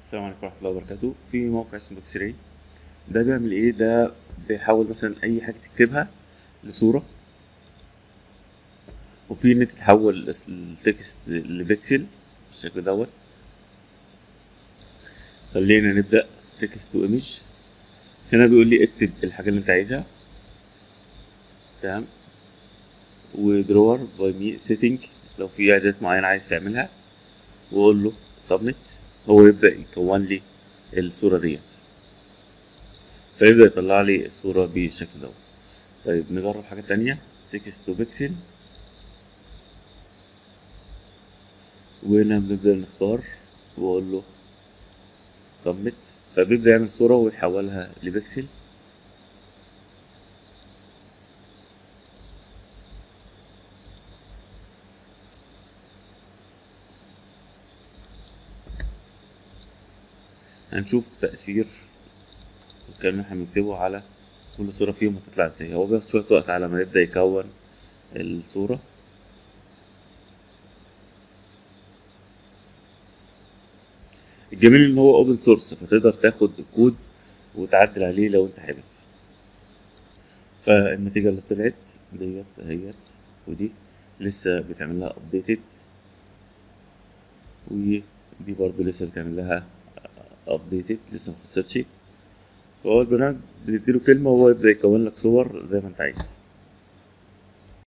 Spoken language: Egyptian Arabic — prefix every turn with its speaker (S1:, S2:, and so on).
S1: السلام عليكم ورحمة الله وبركاته في موقع اسمه بيكس راي ده بيعمل ايه ده بيحول مثلا اي حاجة تكتبها لصورة وفي ان انت تحول التكست لبيكسل بالشكل دوت خلينا نبدأ تكست تو ايمج هنا بيقول لي اكتب الحاجة اللي انت عايزها تمام ودرور باي مي سيتنج لو في اعدادات معينة عايز تعملها واقول له سبميت هو يبدأ يكون لي الصورة ديت فيبدأ يطلع لي الصورة بالشكل دوت طيب نجرب حاجة تانية تكست تو بيكسل وهنا بنبدأ نختار وأقول له سبميت فبيبدأ يعمل صورة ويحولها لبيكسل هنشوف تأثير الكلام اللي احنا بنكتبه على كل صورة فيهم هتطلع ازاي هو بياخد شوية وقت على ما يبدأ يكون الصورة الجميل ان هو اوبن سورس فتقدر تاخد الكود وتعدل عليه لو انت حابب فالنتيجة اللي طلعت ديت اهيت ودي لسه بتعمل لها ابديتد ودي برضو لسه بتعمل لها ابديتد لسه مخلصتش فهو البرنامج بتديله كلمة وهو يبدأ يكون لك صور زي ما انت عايز